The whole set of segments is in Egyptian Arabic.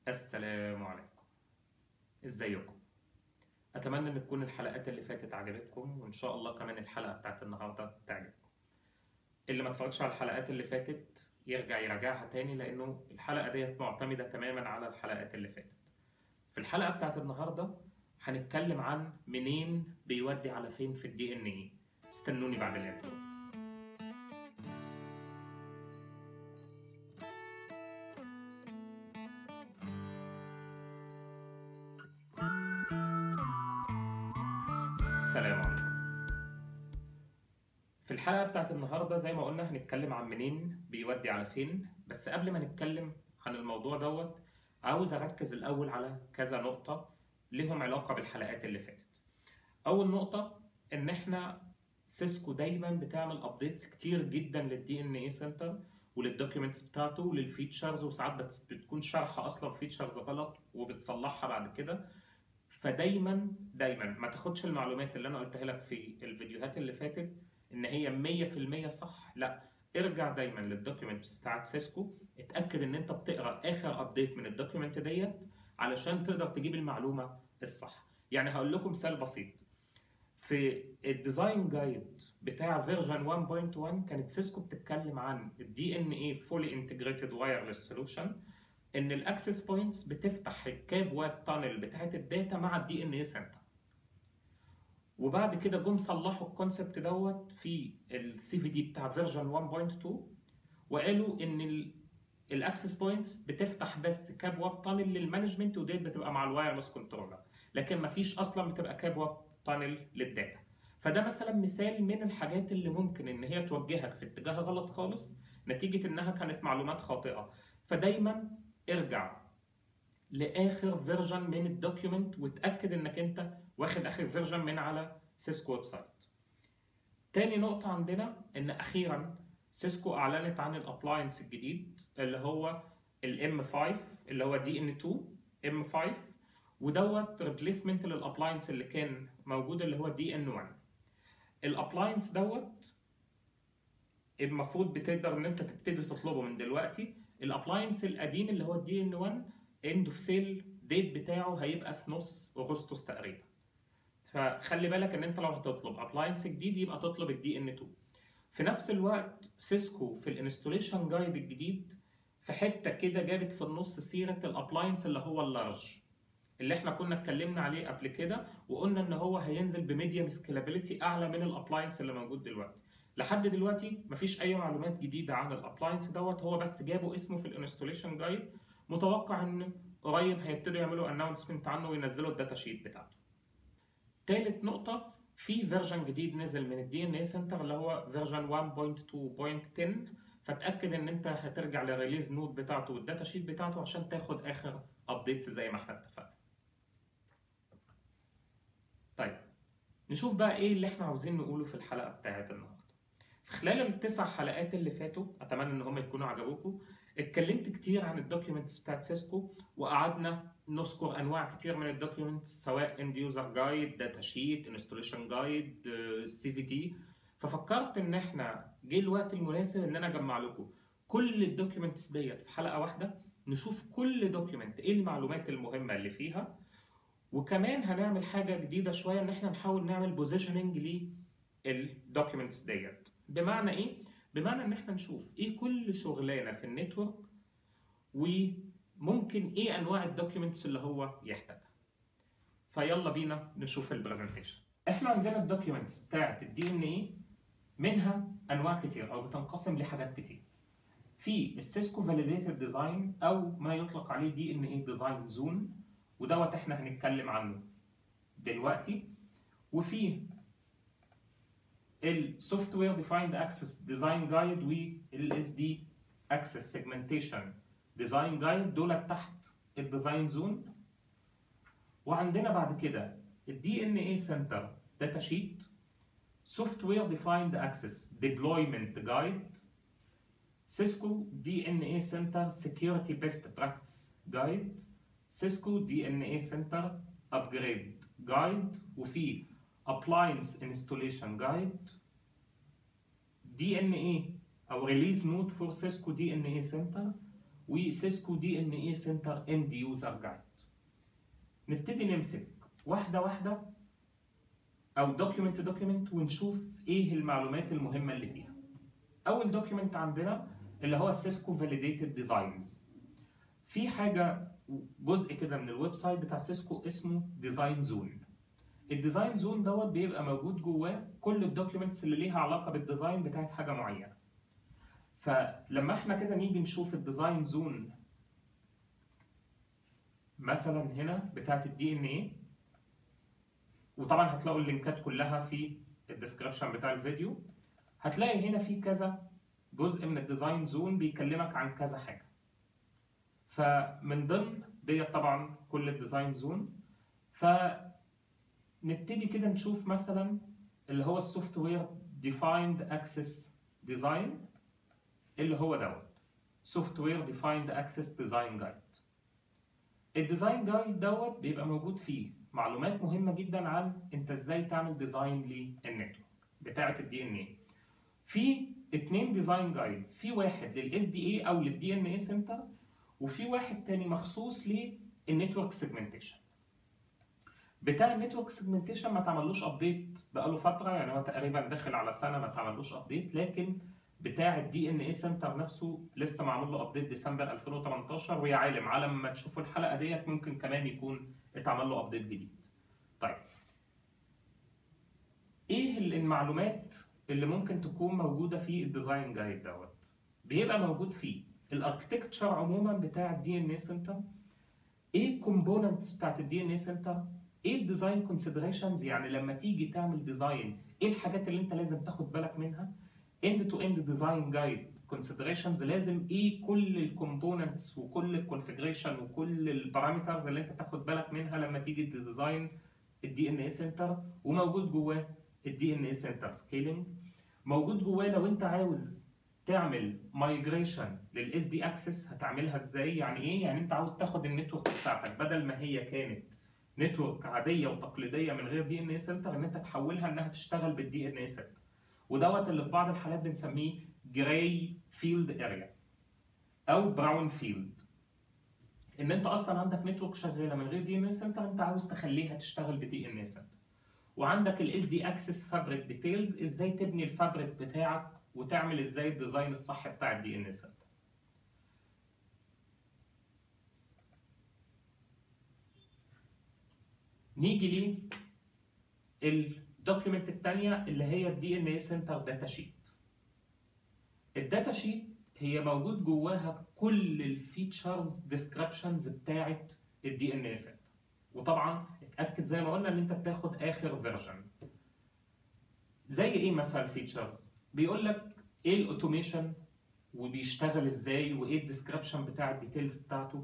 السلام عليكم ازيكم اتمنى ان تكون الحلقات اللي فاتت عجبتكم وان شاء الله كمان الحلقه بتاعت النهارده تعجبكم اللي ما اتفرجش على الحلقات اللي فاتت يرجع يراجعها تاني لانه الحلقه ديت معتمده تماما على الحلقات اللي فاتت في الحلقه بتاعت النهارده هنتكلم عن منين بيودي على فين في الدي ان اي استنوني بعد الانترو السلام عليكم في الحلقة بتاعت النهاردة زي ما قلنا هنتكلم عن منين بيودي على فين بس قبل ما نتكلم عن الموضوع دوت عاوز أركز الأول على كذا نقطة لهم علاقة بالحلقات اللي فاتت أول نقطة إن إحنا سيسكو دايما بتعمل أبديتس كتير جدا للدي إن إي سنتر وللدوكيومنتس بتاعته وللفيتشرز وساعات بت- بتكون شارحة أصلا فيتشرز غلط وبتصلحها بعد كده فدايما دايما ما تاخدش المعلومات اللي انا قلتها لك في الفيديوهات اللي فاتت ان هي 100% صح لا ارجع دايما للدوكيومنتس بتاعت سيسكو اتاكد ان انت بتقرا اخر ابديت من الدوكيومنت ديت علشان تقدر تجيب المعلومه الصح يعني هقول لكم مثال بسيط في الديزاين جايد بتاع فيرجن 1.1 كانت سيسكو بتتكلم عن الدي ان اي فولي انتجريتد وايرلس سولوشن ان الاكسس بوينتس بتفتح الكاب ويب تانل بتاعت الداتا مع الدي ان اي سنتر وبعد كده جم صلحوا الكونسبت دوت في السي في دي بتاع فيرجن 1.2 وقالوا ان الاكسس بوينتس بتفتح بس كاب ويب تانل للمانجمنت وديت بتبقى مع الوايرلس كنترولر لكن مفيش اصلا بتبقى كاب ويب تانل للداتا فده مثلا مثال من الحاجات اللي ممكن ان هي توجهك في اتجاه غلط خالص نتيجه انها كانت معلومات خاطئه فدايما ارجع لاخر فيرجن من الدوكيومنت وتاكد انك انت واخد اخر فيرجن من على سيسكو ويب سايت تاني نقطة عندنا ان اخيرا سيسكو اعلنت عن الابلاينس الجديد اللي هو الام 5 اللي هو دي ان 2 ام 5 ودوت ريبليسمنت للابلاينس اللي كان موجود اللي هو دي ان 1 الابلاينس دوت المفروض بتقدر ان انت تبتدي تطلبه من دلوقتي الابلاينس القديم اللي هو الدي ان 1 اند اوف سيل ديت بتاعه هيبقى في نص اغسطس تقريبا فخلي بالك ان انت لو هتطلب ابلاينس جديد يبقى تطلب الدي ان 2 في نفس الوقت سيسكو في الانستوليشن جايد الجديد في حته كده جابت في النص سيره الابلاينس اللي هو اللارج اللي احنا كنا اتكلمنا عليه قبل كده وقلنا ان هو هينزل بميديم سكيلابيلتي اعلى من الابلاينس اللي موجود دلوقتي لحد دلوقتي مفيش اي معلومات جديده عن الابلاينس دوت هو بس جابوا اسمه في الانستوليشن جايد متوقع ان قريب هيبتدوا يعملوا اناونسمنت عنه وينزلوا الداتا شيت بتاعته تالت نقطة في فيرجن جديد نزل من الدي ان اي سنتر اللي هو فيرجن 1.2.10 فتأكد ان انت هترجع للريليز نوت بتاعته والداتا شيت بتاعته عشان تاخد اخر ابديتس زي ما احنا اتفقنا. طيب نشوف بقى ايه اللي احنا عاوزين نقوله في الحلقة بتاعت النهارده. في خلال التسع حلقات اللي فاتوا اتمنى ان هم يكونوا عجبوكم اتكلمت كتير عن الدوكيومنتس بتاعت سيسكو وقعدنا نذكر انواع كتير من الدوكيومنتس سواء اند يوزر جايد داتا شيت انستوليشن جايد سي في تي ففكرت ان احنا جه الوقت المناسب ان انا اجمع لكم كل الدوكيومنتس ديت في حلقه واحده نشوف كل دوكيومنت ايه المعلومات المهمه اللي فيها وكمان هنعمل حاجه جديده شويه ان احنا نحاول نعمل بوزيشننج للدوكيومنتس ديت بمعنى ايه بمعنى ان احنا نشوف ايه كل شغلانه في النتورك وممكن ايه انواع الدوكيومنتس اللي هو يحتاجها فيلا بينا نشوف البرزنتيشن احنا عندنا الدوكيومنتس بتاعت الدي ان اي منها انواع كتير او بتنقسم لحاجات كتير في السيسكو فاليديتد ديزاين او ما يطلق عليه دي ان اي ديزاين زون ودوت احنا هنتكلم عنه دلوقتي وفي السوفت وير ديفايند اكسس ديزاين جايد والاس دي اكسس سيجمنتيشن ديزاين جايد دول تحت الديزاين زون وعندنا بعد كده الدي ان اي سنتر داتا شيت سوفت وير ديفايند اكسس ديبلويمنت جايد سيسكو دي ان اي سنتر سكيورتي بيست براكتس جايد سيسكو دي ان اي سنتر ابجريد جايد وفي appliance installation guide DNA او release note for Cisco DNA center وسيسكو دي ان اي سنتر اند يوزر جايد نبتدي نمسك واحده واحده او دوكيومنت دوكيومنت ونشوف ايه المعلومات المهمه اللي فيها اول دوكيومنت عندنا اللي هو سيسكو فاليديتد ديزاينز في حاجه جزء كده من الويب سايت بتاع سيسكو اسمه ديزاين زون الديزاين زون دوت بيبقى موجود جواه كل الدوكيومنتس اللي ليها علاقه بالديزاين بتاعت حاجه معينه فلما احنا كده نيجي نشوف الديزاين زون مثلا هنا بتاعت الدي ان ايه وطبعا هتلاقوا اللينكات كلها في الديسكربشن بتاع الفيديو هتلاقي هنا في كذا جزء من الديزاين زون بيكلمك عن كذا حاجه فمن ضمن ديت طبعا كل الديزاين زون فنبتدي كده نشوف مثلا اللي هو السوفت وير ديفايند اكسس ديزاين اللي هو دوت سوفت وير ديفايند اكسس ديزاين جايد الديزاين جايد دوت بيبقى موجود فيه معلومات مهمه جدا عن انت ازاي تعمل ديزاين للنتورك بتاعه الدي ان اي في اتنين ديزاين جايدز في واحد للاس دي اي او للدي ان اي سنتر وفي واحد تاني مخصوص للنتورك سيجمنتيشن بتاع النتورك سيجمنتيشن ما تعملوش ابديت بقاله فتره يعني هو تقريبا داخل على سنه ما تعملوش ابديت لكن بتاع الدي ان اي سنتر نفسه لسه معمول له ابديت ديسمبر 2018 ويا عالم على ما تشوفوا الحلقه ديت ممكن كمان يكون اتعمل له ابديت جديد. طيب ايه المعلومات اللي ممكن تكون موجوده في الديزاين جايد دوت؟ بيبقى موجود فيه الاركتكتشر عموما بتاع الدي ان اي سنتر ايه الكومبوننتس بتاعت الدي ان اي سنتر ايه الديزاين كونسيدريشنز يعني لما تيجي تعمل ديزاين ايه الحاجات اللي انت لازم تاخد بالك منها end to end design guide considerations لازم ايه كل الكومبوننتس وكل الكونفجريشن وكل البارامترز اللي انت تاخد بالك منها لما تيجي تديزاين الدي ان اي سنتر وموجود جواه الدي ان اي سنتر سكيلينج موجود جواه لو انت عاوز تعمل مايجريشن للاس دي اكسس هتعملها ازاي يعني ايه يعني انت عاوز تاخد النتورك بتاعتك بدل ما هي كانت نتورك عاديه وتقليديه من غير دي ان اي سنتر ان انت تحولها انها تشتغل بالدي ان اي سنتر ودوت اللي في بعض الحالات بنسميه جراي فيلد اريا او براون فيلد ان انت اصلا عندك نتورك شغاله من غير دي ان اي سنتر انت عاوز تخليها تشتغل بدي ان اي سنتر وعندك الاس دي اكسس فابريك ديتيلز ازاي تبني الفابريك بتاعك وتعمل ازاي الديزاين الصح بتاع الدي ان اي سنتر نيجي لل الدوكيومنت الثانيه اللي هي الدي ان اي سنتر داتا شيت الداتا شيت هي موجود جواها كل الفيتشرز ديسكريبشنز بتاعه الدي ان اي سنتر وطبعا اتاكد زي ما قلنا ان انت بتاخد اخر فيرجن زي ايه مثلا الفيتشرز بيقول لك ايه الاوتوميشن وبيشتغل ازاي وايه الديسكريبشن بتاع الديتيلز بتاعته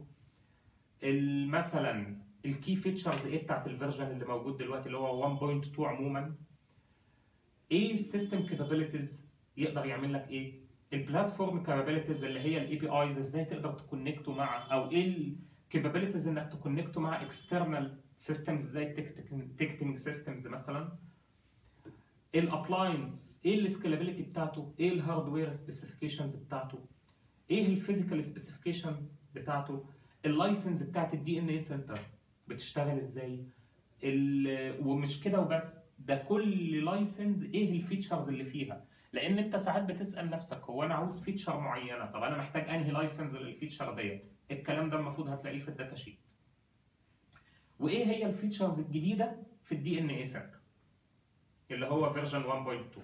مثلا الكي فيتشرز ايه بتاعت الفيرجن اللي موجود دلوقتي اللي هو 1.2 عموما ايه السيستم كابابيلتيز يقدر يعمل لك ايه البلاتفورم كابابيلتيز اللي هي الاي بي ايز ازاي تقدر تكونكتوا مع او ايه الكابابيلتيز انك تكونكتوا مع اكسترنال سيستمز زي تيكتنج سيستمز مثلا الابلاينس ايه السكيلابيلتي بتاعته ايه الهاردوير سبيسيفيكيشنز بتاعته ايه الفيزيكال سبيسيفيكيشنز بتاعته اللايسنس بتاعت الدي ان اي سنتر بتشتغل ازاي ومش كده وبس ده كل لايسنس ايه الفيتشرز اللي فيها لان انت ساعات بتسال نفسك هو انا عاوز فيتشر معينه طب انا محتاج انهي لايسنس للفيتشر ديت الكلام ده المفروض هتلاقيه في الداتا شيت وايه هي الفيتشرز الجديده في الدي ان اي سنتر اللي هو فيرجن 1.2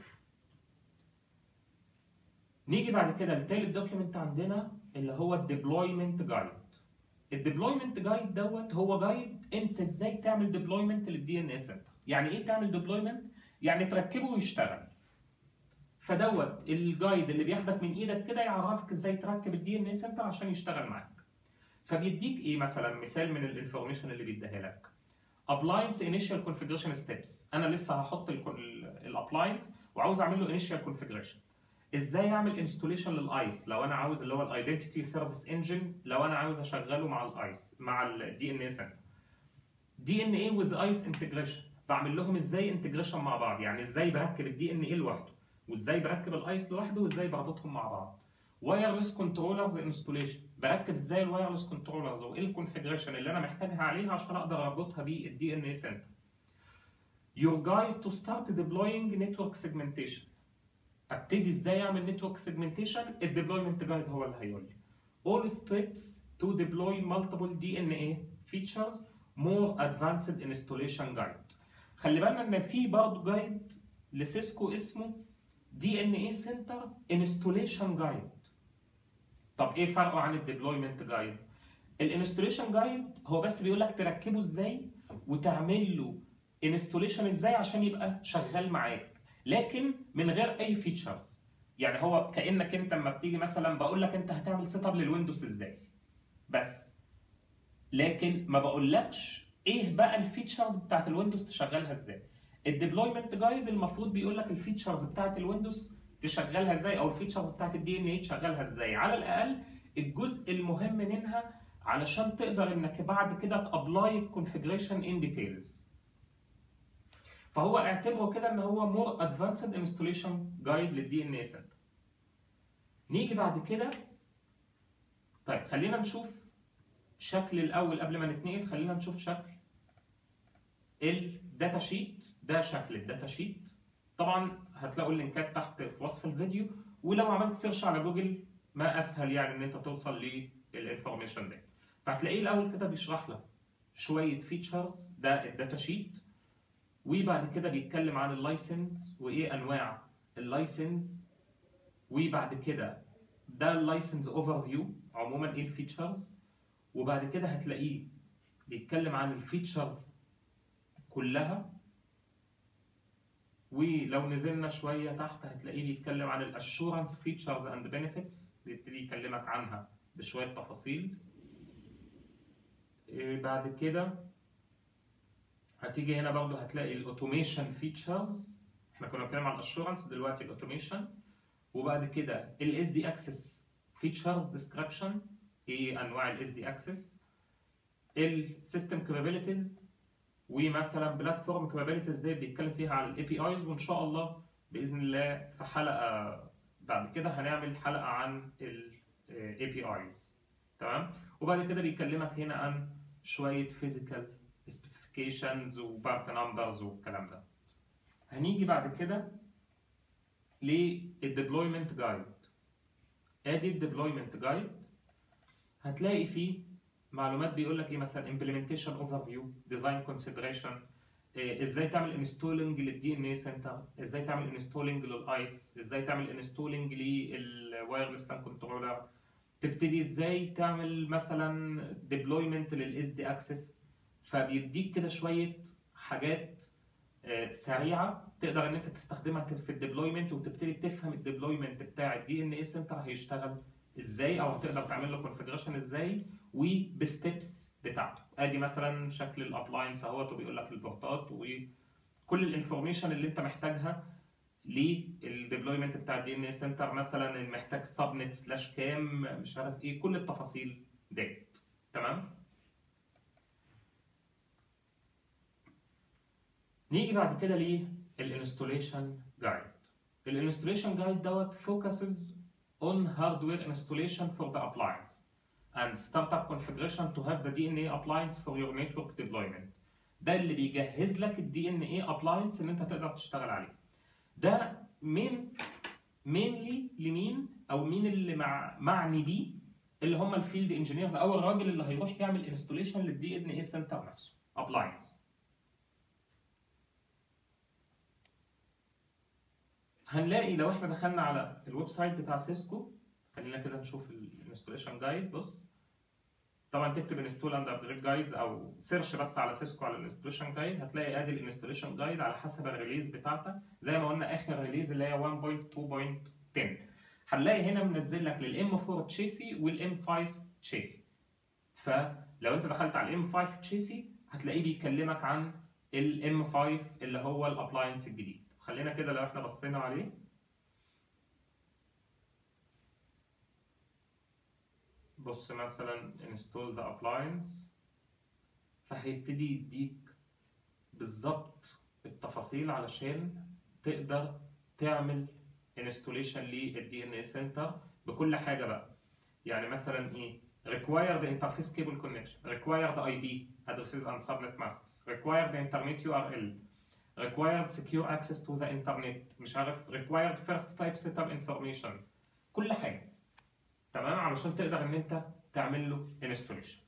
نيجي بعد كده لتالت دوكيمنت عندنا اللي هو الديبلويمنت جايد الديبلويمنت جايد دوت هو جايد انت ازاي تعمل ديبلويمنت للدي ان اس سنتر يعني ايه تعمل ديبلويمنت يعني تركبه ويشتغل فدوت الجايد اللي بياخدك من ايدك كده يعرفك ازاي تركب الدي ان اس سنتر عشان يشتغل معاك فبيديك ايه مثلا مثال من الانفورميشن اللي بيديها لك ابلاينس انيشال كونفيجريشن ستيبس انا لسه هحط الابلاينس وعاوز اعمل له انيشال كونفيجريشن ازاي اعمل انستوليشن للايس لو انا عاوز اللي هو الايدنتيتي سيرفيس انجن لو انا عاوز اشغله مع الايس مع الدي ان اي سنتر دي ان اي وذ ايس انتجريشن بعمل لهم ازاي انتجريشن مع بعض يعني ازاي بركب الدي ان اي لوحده وازاي بركب الايس لوحده وازاي بربطهم مع بعض وايرلس كنترولرز انستوليشن بركب ازاي الوايرلس كنترولرز وايه الكونفجريشن اللي انا محتاجها عليها عشان اقدر اربطها بالدي ان اي سنتر Your guide to start deploying network segmentation ابتدي ازاي اعمل نتورك سيجمنتيشن الديبلويمنت جايد هو اللي هيقول لي all steps to deploy multiple DNA features more advanced installation guide خلي بالنا ان في برضه جايد لسيسكو اسمه دي ان اي سنتر انستوليشن جايد طب ايه فرقه عن الديبلويمنت جايد الانستوليشن جايد هو بس بيقول لك تركبه ازاي وتعمل له انستوليشن ازاي عشان يبقى شغال معاك لكن من غير اي فيتشرز يعني هو كانك انت لما بتيجي مثلا بقول لك انت هتعمل سيت اب للويندوز ازاي بس لكن ما بقولكش ايه بقى الفيتشرز بتاعت الويندوز تشغلها ازاي الديبلويمنت جايد المفروض بيقول لك الفيتشرز بتاعت الويندوز تشغلها ازاي او الفيتشرز بتاعت الدي ان اي تشغلها ازاي على الاقل الجزء المهم منها علشان تقدر انك بعد كده تابلاي الكونفجريشن ان ديتيلز فهو اعتبره كده ان هو مور ادفانسد انستوليشن جايد للدي ان اي سنتر نيجي بعد كده طيب خلينا نشوف شكل الاول قبل ما نتنقل خلينا نشوف شكل الداتا شيت ده شكل الداتا شيت طبعا هتلاقوا اللينكات تحت في وصف الفيديو ولو عملت سيرش على جوجل ما اسهل يعني ان انت توصل للانفورميشن ده فهتلاقيه الاول كده بيشرح لك شويه فيتشرز ده الداتا شيت وبعد كده بيتكلم عن اللايسنس وايه انواع اللايسنس وبعد كده ده اللايسنس اوفر فيو عموما ايه الفيتشرز وبعد كده هتلاقيه بيتكلم عن الفيتشرز كلها ولو نزلنا شويه تحت هتلاقيه بيتكلم عن الاشورنس فيتشرز اند بنفيتس بيبتدي يكلمك عنها بشويه تفاصيل إيه بعد كده هتيجي هنا برضو هتلاقي الاوتوميشن فيتشرز احنا كنا بنتكلم عن الاشورنس دلوقتي الاوتوميشن وبعد كده الاس دي اكسس فيتشرز ديسكريبشن ايه انواع الاس دي اكسس السيستم كابابيلتيز ومثلا بلاتفورم كابابيلتيز دي بيتكلم فيها على الاي بي ايز وان شاء الله باذن الله في حلقه بعد كده هنعمل حلقه عن الاي بي ايز تمام وبعد كده بيكلمك هنا عن شويه فيزيكال سبيسيفيكيشنز وبارت نمبرز والكلام ده هنيجي بعد كده للديبلويمنت جايد ادي الديبلويمنت جايد هتلاقي فيه معلومات بيقول لك ايه مثلا امبلمنتيشن اوفر فيو ديزاين كونسيدريشن ازاي تعمل انستولنج للدي ان اي سنتر ازاي تعمل انستولنج للايس ازاي تعمل انستولنج للوايرلس لان كنترولر تبتدي ازاي تعمل مثلا ديبلويمنت للاس دي اكسس فبيديك كده شويه حاجات سريعه تقدر ان انت تستخدمها في الديبلويمنت وتبتدي تفهم الديبلويمنت بتاع الدي ان اي سنتر هيشتغل ازاي او هتقدر تعمل له كونفجريشن ازاي وبستبس بتاعته ادي مثلا شكل الابلاينس اهوت وبيقول لك البورتات وكل الانفورميشن اللي انت محتاجها للديبلويمنت بتاع الدي ان اي سنتر مثلا محتاج سبنت سلاش كام مش عارف ايه كل التفاصيل ديت تمام نيجي بعد كده للانستوليشن جايد الانستوليشن جايد دوت focuses on hardware installation for the appliance and startup configuration to have the DNA appliance for your network deployment ده اللي بيجهز لك الدي ان اي ابلاينس ان انت تقدر تشتغل عليه ده مين مينلي لمين او مين اللي مع معني بيه اللي هم الفيلد انجينيرز او الراجل اللي هيروح يعمل انستوليشن للدي ان اي سنتر نفسه ابلاينس هنلاقي لو احنا دخلنا على الويب سايت بتاع سيسكو خلينا كده نشوف الانستوليشن جايد بص طبعا تكتب انستول اند ابجريد جايدز او سيرش بس على سيسكو على الانستوليشن جايد هتلاقي ادي الانستوليشن جايد على حسب الريليز بتاعتك زي ما قلنا اخر ريليز اللي هي 1.2.10 هنلاقي هنا منزل لك للام 4 تشيسي والام 5 تشيسي فلو انت دخلت على الام 5 تشيسي هتلاقيه بيكلمك عن الام 5 اللي هو الابلاينس الجديد خلينا كده لو احنا بصينا عليه بص مثلا install the appliance فهيبتدي يديك بالظبط التفاصيل علشان تقدر تعمل انستوليشن للدي ان اي سنتر بكل حاجه بقى يعني مثلا ايه required interface cable connection required IP addresses and subnet masks required internet URL required secure access to the internet مش عارف required first type setup information كل حاجه تمام علشان تقدر ان انت تعمل له installation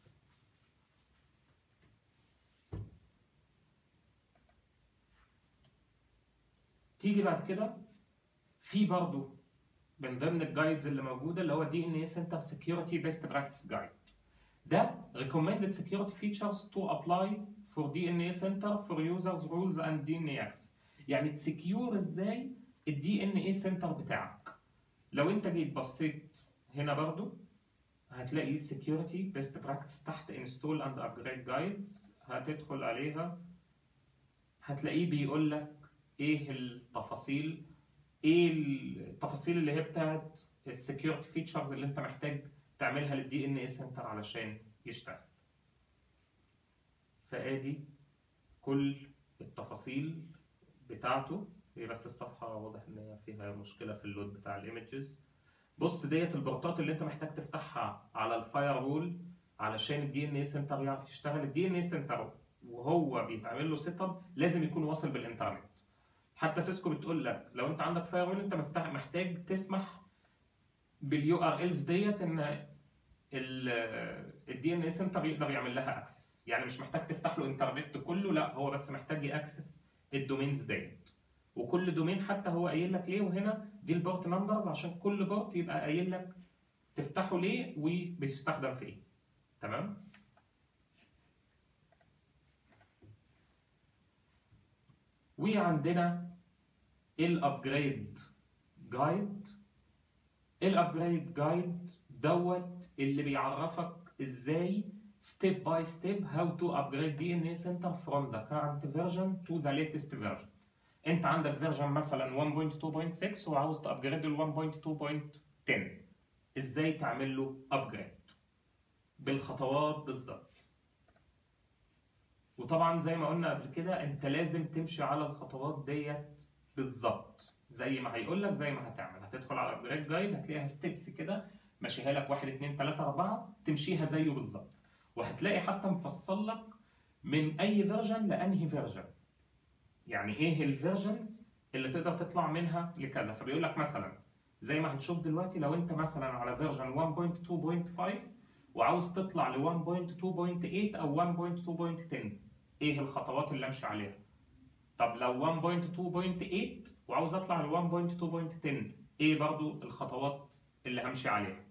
تيجي بعد كده في برضه من ضمن الجايدز اللي موجوده اللي هو دي ان اي سنتر سكيورتي بيست براكتس جايد ده recommended security features to apply for DNA center for users rules and DNA access يعني تسكيور ازاي الدي ان اي سنتر بتاعك لو انت جيت بصيت هنا برضو هتلاقي security best practice تحت install and upgrade guides هتدخل عليها هتلاقيه بيقول لك ايه التفاصيل ايه التفاصيل اللي هي بتاعت السكيورتي فيتشرز اللي انت محتاج تعملها للدي ان اي سنتر علشان يشتغل فادي كل التفاصيل بتاعته هي بس الصفحه واضح ان هي فيها مشكله في اللود بتاع الايمجز بص ديت البورتات اللي انت محتاج تفتحها على الفاير وول علشان الدي ان اي سنتر يعرف يشتغل الدي ان اي سنتر وهو بيتعمل له سيت اب لازم يكون واصل بالانترنت حتى سيسكو بتقول لك لو انت عندك فاير وول انت مفتاح محتاج تسمح باليو ار الز ديت ان الدي ان اي سنتر يقدر يعمل لها اكسس يعني مش محتاج تفتح له انترنت كله لا هو بس محتاج ياكسس الدومينز ديت وكل دومين حتى هو قايل لك ليه وهنا دي البورت نمبرز عشان كل بورت يبقى قايل لك تفتحه ليه وبتستخدم في ايه تمام وعندنا الابجريد جايد الابجريد جايد دوت اللي بيعرفك ازاي step by step how to upgrade DNA center from the current version to the latest version انت عندك فيرجن مثلا 1.2.6 وعاوز تابجريد ل 1.2.10 ازاي تعمل له ابجريد بالخطوات بالظبط وطبعا زي ما قلنا قبل كده انت لازم تمشي على الخطوات ديت بالظبط زي ما هيقول لك زي ما هتعمل هتدخل على ابجريد جايد هتلاقيها ستيبس كده ماشيها لك 1 2 3 4 تمشيها زيه بالظبط وهتلاقي حتى مفصل لك من اي فيرجن لانهي فيرجن يعني ايه الفيرجنز اللي تقدر تطلع منها لكذا فبيقول لك مثلا زي ما هنشوف دلوقتي لو انت مثلا على فيرجن 1.2.5 وعاوز تطلع ل 1.2.8 او 1.2.10 ايه الخطوات اللي امشي عليها طب لو 1.2.8 وعاوز اطلع ل 1.2.10 ايه برضو الخطوات اللي همشي عليها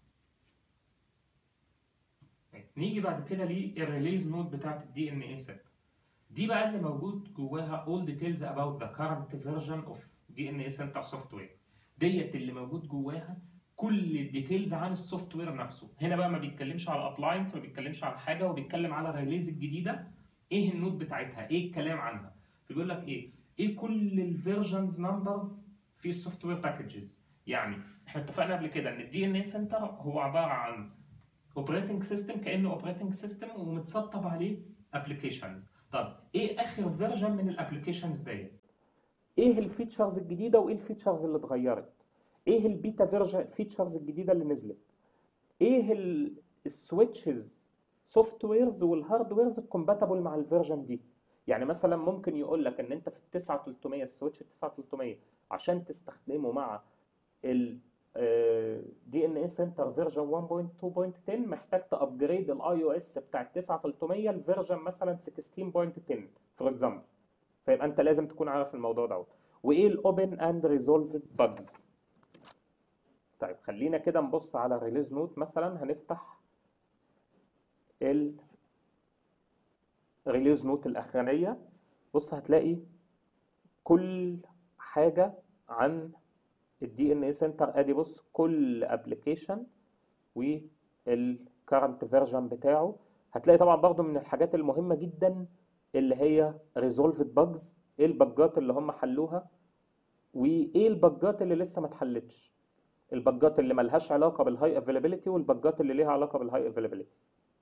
نيجي بعد كده للريليز نوت بتاعت الدي ان اي سيت دي بقى اللي موجود جواها all details about the current version of DNA center software ديت اللي موجود جواها كل الديتيلز عن السوفت وير نفسه هنا بقى ما بيتكلمش على ابلاينس ما بيتكلمش على حاجه وبيتكلم على الريليز الجديده ايه النوت بتاعتها ايه الكلام عنها فبيقول لك ايه ايه كل الفيرجنز نمبرز في السوفت وير باكجز يعني احنا اتفقنا قبل كده ان الدي ان اي سنتر هو عباره عن اوبريتنج سيستم كانه اوبريتنج سيستم ومتسطب عليه ابلكيشنز طب ايه اخر فيرجن من الابلكيشنز ديت ايه الفيتشرز الجديده وايه الفيتشرز اللي اتغيرت ايه البيتا فيرجن فيتشرز الجديده اللي نزلت ايه السويتشز سوفت ويرز والهاردويرز الكومباتبل مع الفيرجن دي يعني مثلا ممكن يقول لك ان انت في ال 9300 السويتش ال 9300 عشان تستخدمه مع ال دي ان اي سنتر فيرجن 1.2.10 محتاج تابجريد الاي او اس بتاع ال 9300 لفيرجن مثلا 16.10 فور اكزامبل فيبقى انت لازم تكون عارف الموضوع دوت وايه الاوبن اند ريزولفد باجز طيب خلينا كده نبص على ريليز نوت مثلا هنفتح ال ريليز نوت الاخرانيه بص هتلاقي كل حاجه عن الدي ان اي سنتر ادي بص كل ابلكيشن والكرنت فيرجن بتاعه هتلاقي طبعا برضو من الحاجات المهمه جدا اللي هي ريزولفد باجز ايه البجات اللي هم حلوها وايه البجات اللي لسه ما اتحلتش البجات اللي ملهاش علاقه بالهاي افيلابيلتي والبجات اللي ليها علاقه بالهاي افيلابيلتي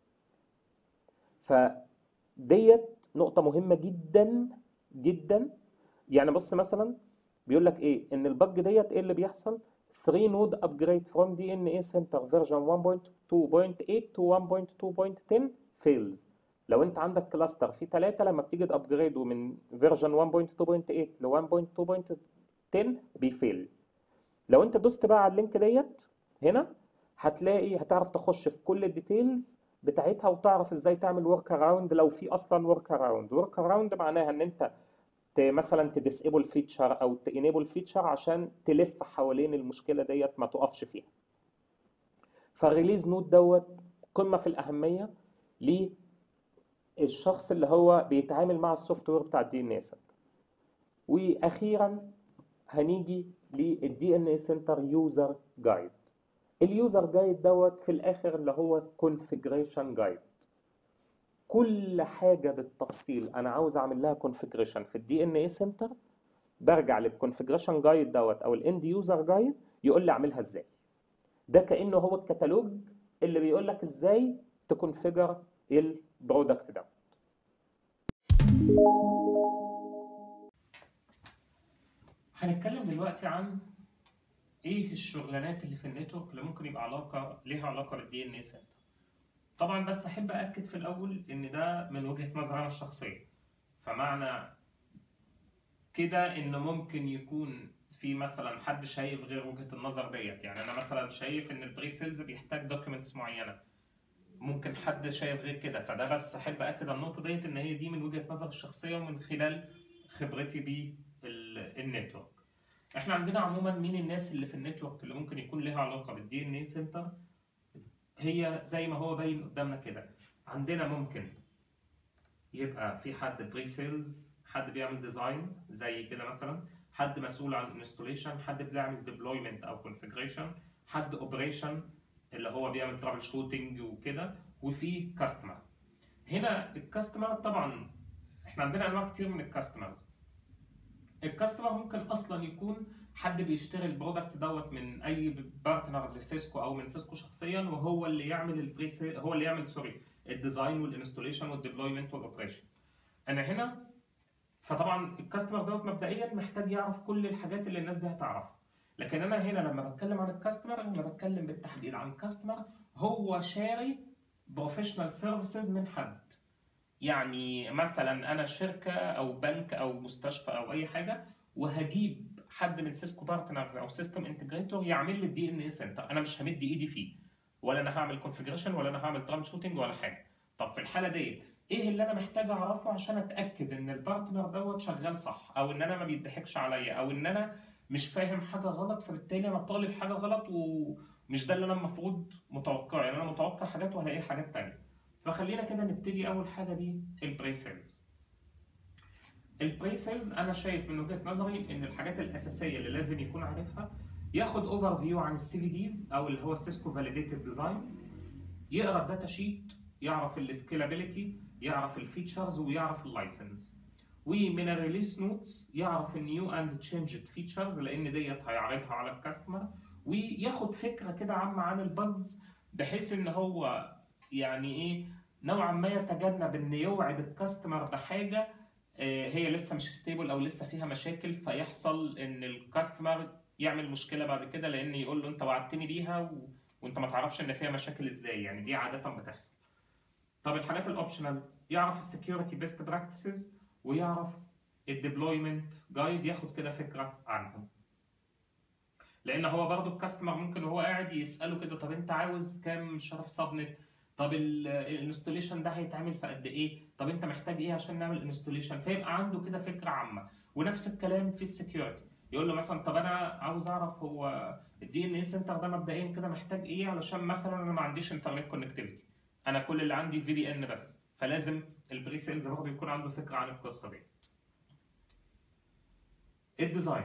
فديت نقطه مهمه جدا جدا يعني بص مثلا بيقول لك ايه ان البج ديت ايه اللي بيحصل 3 node upgrade from DNA center version 1.2.8 to 1.2.10 fails لو انت عندك كلاستر فيه 3 لما بتيجي تابجريده من فيرجن 1.2.8 ل 1.2.10 بيفيل لو انت دوست بقى على اللينك ديت هنا هتلاقي هتعرف تخش في كل الديتيلز بتاعتها وتعرف ازاي تعمل ورك اراوند لو في اصلا ورك اراوند ورك اراوند معناها ان انت ت- مثلا تديسيبل فيتشر او تانيبل فيتشر عشان تلف حوالين المشكله ديت ما تقفش فيها فالريليز نوت دوت قمه في الاهميه للشخص اللي هو بيتعامل مع السوفت وير بتاع الدي ان اي سنتر واخيرا هنيجي للدي ان اي سنتر يوزر جايد اليوزر جايد دوت في الاخر اللي هو كونفيجريشن جايد كل حاجه بالتفصيل انا عاوز اعمل لها كونفيجريشن في الدي ان اي سنتر برجع للكونفيجريشن جايد دوت او الاند يوزر جايد يقول لي اعملها ازاي ده كانه هو الكتالوج اللي بيقول لك ازاي تكونفيجر البرودكت ده هنتكلم دلوقتي عن ايه الشغلانات اللي في النتورك اللي ممكن يبقى علاقه ليها علاقه بالدي ان اي سنتر طبعا بس احب اكد في الاول ان ده من وجهه نظري انا الشخصيه فمعنى كده ان ممكن يكون في مثلا حد شايف غير وجهه النظر ديت يعني انا مثلا شايف ان البري سيلز بيحتاج دوكيومنتس معينه ممكن حد شايف غير كده فده بس احب اكد على النقطه ديت ان هي دي من وجهه نظري الشخصيه ومن خلال خبرتي بالنتورك احنا عندنا عموما مين الناس اللي في النتورك اللي ممكن يكون لها علاقه بالدي ان اي سنتر هي زي ما هو باين قدامنا كده عندنا ممكن يبقى في حد بري سيلز حد بيعمل ديزاين زي كده مثلا حد مسؤول عن انستوليشن حد بيعمل ديبلويمنت او كونفيجريشن حد اوبريشن اللي هو بيعمل ترابل شوتنج وكده وفي كاستمر هنا الكاستمر طبعا احنا عندنا انواع كتير من الكاستمرز الكاستمر ممكن اصلا يكون حد بيشتري البرودكت دوت من اي بارتنر لسيسكو او من سيسكو شخصيا وهو اللي يعمل البري هو اللي يعمل سوري الديزاين والانستوليشن والديبلويمنت والاوبريشن انا هنا فطبعا الكاستمر دوت مبدئيا محتاج يعرف كل الحاجات اللي الناس دي هتعرفها لكن انا هنا لما بتكلم عن الكاستمر انا بتكلم بالتحديد عن كاستمر هو شاري بروفيشنال سيرفيسز من حد يعني مثلا انا شركه او بنك او مستشفى او اي حاجه وهجيب حد من سيسكو بارتنرز او سيستم انتجريتور يعمل لي الدي ان اي سنتر انا مش همد ايدي فيه ولا انا هعمل كونفيجريشن ولا انا هعمل ترابل شوتنج ولا حاجه طب في الحاله ديت ايه اللي انا محتاج اعرفه عشان اتاكد ان البارتنر دوت شغال صح او ان انا ما بيضحكش عليا او ان انا مش فاهم حاجه غلط فبالتالي انا طالب حاجه غلط ومش ده اللي انا المفروض متوقعه يعني انا متوقع حاجات وهلاقي حاجات تانية فخلينا كده نبتدي اول حاجه بالبري سيلز البري سيلز انا شايف من وجهه نظري ان الحاجات الاساسيه اللي لازم يكون عارفها ياخد اوفر فيو عن السي في ديز او اللي هو السيسكو فاليديتد ديزاينز يقرا الداتا شيت يعرف السكيلابيلتي يعرف الفيتشرز ويعرف اللايسنس ومن الريليس نوتس يعرف النيو اند تشينجد فيتشرز لان ديت هيعرضها على الكاستمر وياخد فكره كده عامه عن البجز بحيث ان هو يعني ايه نوعا ما يتجنب ان يوعد الكاستمر بحاجه هي لسه مش ستيبل او لسه فيها مشاكل فيحصل ان الكاستمر يعمل مشكله بعد كده لان يقول له انت وعدتني بيها و... وانت ما تعرفش ان فيها مشاكل ازاي يعني دي عاده بتحصل طب الحاجات الاوبشنال يعرف السكيورتي بيست براكتسز ويعرف الديبلويمنت جايد ياخد كده فكره عنهم لان هو برضو الكاستمر ممكن وهو قاعد يساله كده طب انت عاوز كام شرف سبنت طب الانستوليشن ده هيتعمل في قد ايه طب انت محتاج ايه عشان نعمل انستوليشن فيبقى عنده كده فكره عامه ونفس الكلام في السكيورتي يقول له مثلا طب انا عاوز اعرف هو الدي ان اي سنتر ده مبدئيا كده محتاج ايه علشان مثلا انا ما عنديش انترنت كونكتيفيتي انا كل اللي عندي في بي ان بس فلازم البري سيلز برضه يكون عنده فكره عن القصه دي الديزاين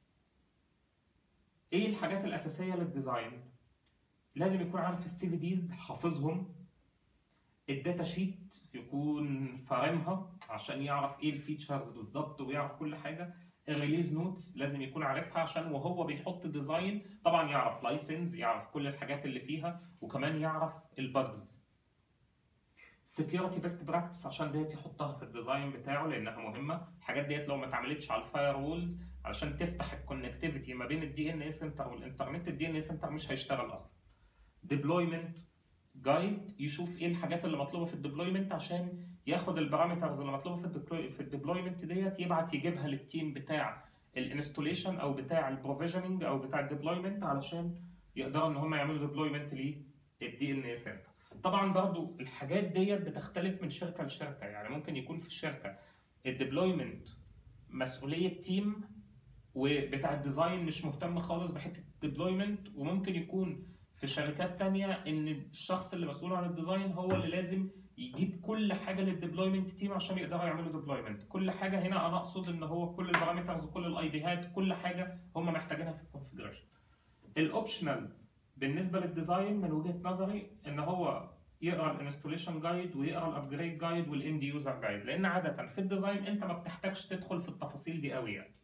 ايه الحاجات الاساسيه للديزاين لازم يكون عارف السي في ديز حافظهم الداتا شيت يكون فاهمها عشان يعرف ايه الفيتشرز بالظبط ويعرف كل حاجه الريليز نوتس لازم يكون عارفها عشان وهو بيحط ديزاين طبعا يعرف لايسنس يعرف كل الحاجات اللي فيها وكمان يعرف البجز سكيورتي بيست براكتس عشان ديت يحطها في الديزاين بتاعه لانها مهمه الحاجات ديت لو ما اتعملتش على الفاير وولز علشان تفتح الكونكتيفيتي ما بين الدي ان اي سنتر والانترنت الدي ان اي سنتر مش هيشتغل اصلا ديبلويمنت جايد يشوف ايه الحاجات اللي مطلوبه في الديبلويمنت عشان ياخد البارامترز اللي مطلوبه في الديبلوي في الديبلويمنت ديت يبعت يجيبها للتيم بتاع الانستوليشن او بتاع البروفيجننج او بتاع الديبلويمنت علشان يقدروا ان هم يعملوا ديبلويمنت للدي ان اي سنتر طبعا برضو الحاجات ديت بتختلف من شركه لشركه يعني ممكن يكون في الشركه الديبلويمنت مسؤوليه تيم وبتاع الديزاين مش مهتم خالص بحته الديبلويمنت وممكن يكون في شركات تانية ان الشخص اللي مسؤول عن الديزاين هو اللي لازم يجيب كل حاجه للديبلويمنت تيم عشان يقدروا يعملوا ديبلويمنت كل حاجه هنا انا اقصد ان هو كل البارامترز وكل الاي ديهات كل حاجه هم محتاجينها في الكونفجريشن الاوبشنال بالنسبه للديزاين من وجهه نظري ان هو يقرا الانستوليشن جايد ويقرا الابجريد جايد والاند يوزر جايد لان عاده في الديزاين انت ما بتحتاجش تدخل في التفاصيل دي قوي يعني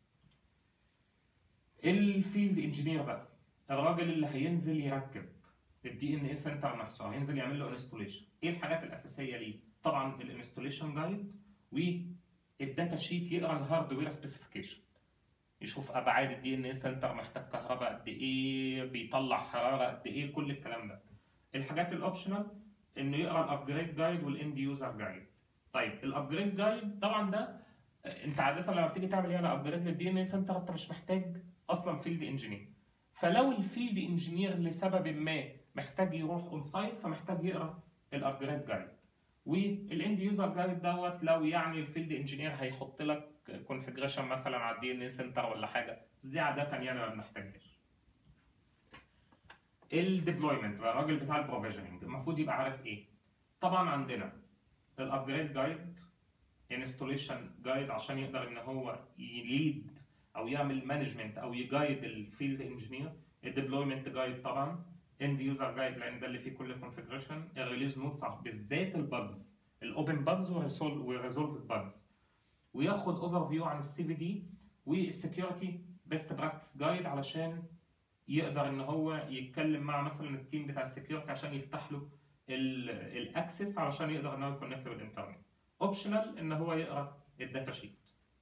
الفيلد انجينير بقى الراجل اللي هينزل يركب الدي ان اي سنتر نفسه هينزل يعمل له انستوليشن ايه الحاجات الاساسيه ليه طبعا الانستوليشن جايد والداتا شيت يقرا الهاردوير سبيسيفيكيشن يشوف ابعاد الدي ان اي سنتر محتاج كهرباء قد ايه بيطلع حراره قد ايه كل الكلام ده الحاجات الاوبشنال انه يقرا الابجريد جايد والاند يوزر جايد طيب الابجريد جايد طبعا ده انت عاده لما بتيجي تعمل يعني ابجريد للدي ان اي سنتر انت مش محتاج اصلا فيلد انجينير فلو الفيلد انجينير لسبب ما محتاج يروح اون سايت فمحتاج يقرا الابجريد جايد والاند يوزر جايد دوت لو يعني الفيلد انجينير هيحط لك كونفجريشن مثلا على الدي ان اي سنتر ولا حاجه بس دي عاده يعني ما بنحتاجهاش الديبلويمنت بقى الراجل بتاع البروفيجننج المفروض يبقى عارف ايه طبعا عندنا الابجريد جايد انستوليشن جايد عشان يقدر ان هو يليد او يعمل مانجمنت او يجايد الفيلد انجينير الديبلويمنت جايد طبعا اند يوزر جايد لان ده اللي فيه كل الكونفجريشن الريليز نوتس بالذات الباجز الاوبن باجز والريزولف باجز وياخد اوفر فيو عن السي في دي والسكيورتي بيست براكتس جايد علشان يقدر ان هو يتكلم مع مثلا التيم بتاع السكيورتي عشان يفتح له الاكسس علشان يقدر ان هو يكونكت بالانترنت اوبشنال ان هو يقرا الداتا شيت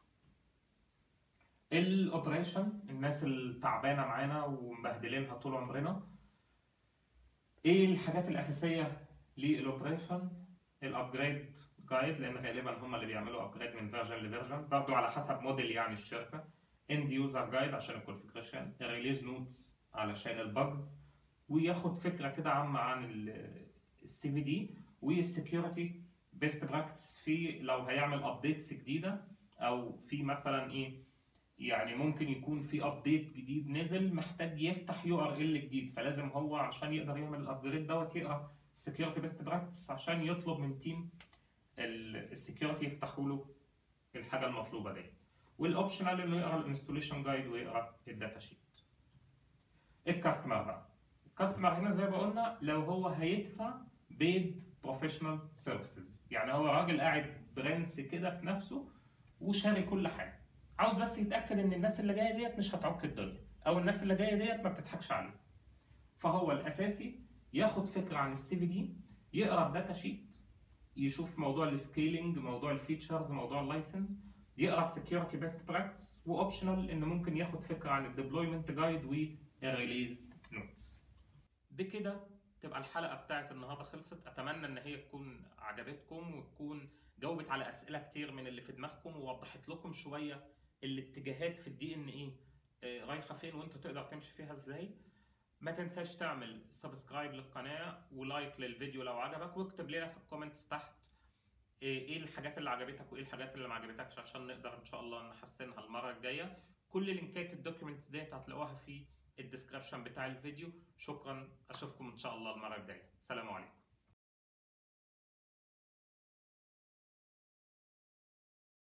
الاوبريشن الناس التعبانه معانا ومبهدلينها طول عمرنا ايه الحاجات الاساسيه للاوبريشن الابجريد جايد لان غالبا هم اللي بيعملوا ابجريد من فيرجن لفيرجن برضه على حسب موديل يعني الشركه اند يوزر جايد عشان الكونفجريشن ريليز نوتس علشان البجز وياخد فكره كده عامه عن السي في دي والسكيورتي بيست براكتس في لو هيعمل ابديتس جديده او في مثلا ايه يعني ممكن يكون في ابديت جديد نزل محتاج يفتح يو ار ال جديد فلازم هو عشان يقدر يعمل الابجريد دوت يقرا السكيورتي بيست براكتس عشان يطلب من تيم السكيورتي يفتحوا له الحاجه المطلوبه دي والاوبشنال انه يقرا الانستوليشن جايد ويقرا الداتا شيت الكاستمر بقى الكاستمر هنا زي ما قلنا لو هو هيدفع بيد بروفيشنال سيرفيسز يعني هو راجل قاعد برنس كده في نفسه وشاري كل حاجه عاوز بس يتاكد ان الناس اللي جايه ديت مش هتعك الدنيا او الناس اللي جايه ديت ما بتضحكش عليه فهو الاساسي ياخد فكره عن السي في دي يقرا الداتا شيت يشوف موضوع السكيلينج موضوع الفيتشرز موضوع اللايسنس يقرا السكيورتي بيست براكتس واوبشنال انه ممكن ياخد فكره عن الديبلويمنت جايد والريليز نوتس بكده تبقى الحلقه بتاعت النهارده خلصت اتمنى ان هي تكون عجبتكم وتكون جاوبت على اسئله كتير من اللي في دماغكم ووضحت لكم شويه الاتجاهات في الدي ان ايه رايحه فين وانت تقدر تمشي فيها ازاي ما تنساش تعمل سبسكرايب للقناه ولايك للفيديو لو عجبك واكتب لنا في الكومنتس تحت ايه الحاجات اللي عجبتك وايه الحاجات اللي ما عجبتكش عشان نقدر ان شاء الله نحسنها المره الجايه كل لينكات الدوكيومنتس ديت هتلاقوها في الديسكربشن بتاع الفيديو شكرا اشوفكم ان شاء الله المره الجايه سلام عليكم